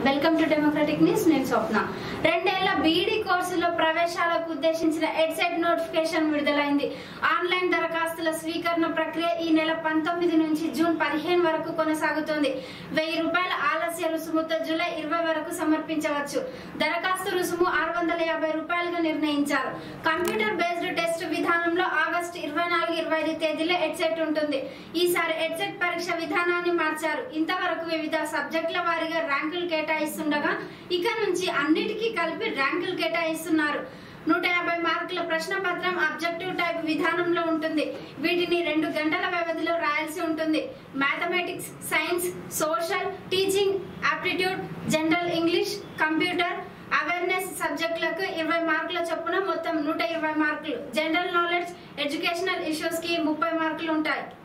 welcome to democratic news నేను స్వప్న రెండేళ్ల B Ed కోర్సులో ప్రవేశాలకు ఉద్దేశించిన ఎడ్సెట్ నోటిఫికేషన్ విడుదలైంది ఆన్లైన్ దరఖాస్తుల స్వీకరణ ప్రక్రియ ఈ నెల పంతొమ్మిది నుంచి జూన్ పదిహేను వరకు కొనసాగుతుంది వెయ్యి రూపాయల ఆలస్య రుసుముతో జూలై ఇరవై వరకు సమర్పించవచ్చు దరఖాస్తు రుసుము ఆరు వందల యాభై రూపాయలుగా నిర్ణయించారు కంప్యూటర్ బేస్డ్ టెస్ట్ విధానంలో ఆగస్టు ఇరవై నాలుగు ఇరవై ఐదు తేదీలో ఎడ్సెట్ ఉంటుంది ఈసారి ఎడ్సెట్ పరీక్ష విధానాన్ని మార్చారు ఇంతవరకు వివిధ సబ్జెక్టుల వారీగా ర్యాంకులు కేటాయిస్తుండగా ఇక నుంచి అన్నిటికీ కలిపి ర్యాంకులు కేటాయిస్తున్నారు నూట యాభై మార్కుల ప్రశ్న పత్రం అబ్జెక్టివ్ టైప్ విధానంలో ఉంటుంది వీటిని రెండు గంటల వ్యవధిలో రాయాల్సి ఉంటుంది mathematics science social teaching aptitude general English computer awareness సబ్జెక్టులకు ఇరవై మార్కుల చొప్పున మొత్తం నూట ఇరవై మార్కులు జనరల్ నాలెడ్జ్ ఎడ్యుకేషనల్ ఇష్యూస్ కి ముప్పై మార్కులు ఉంటాయి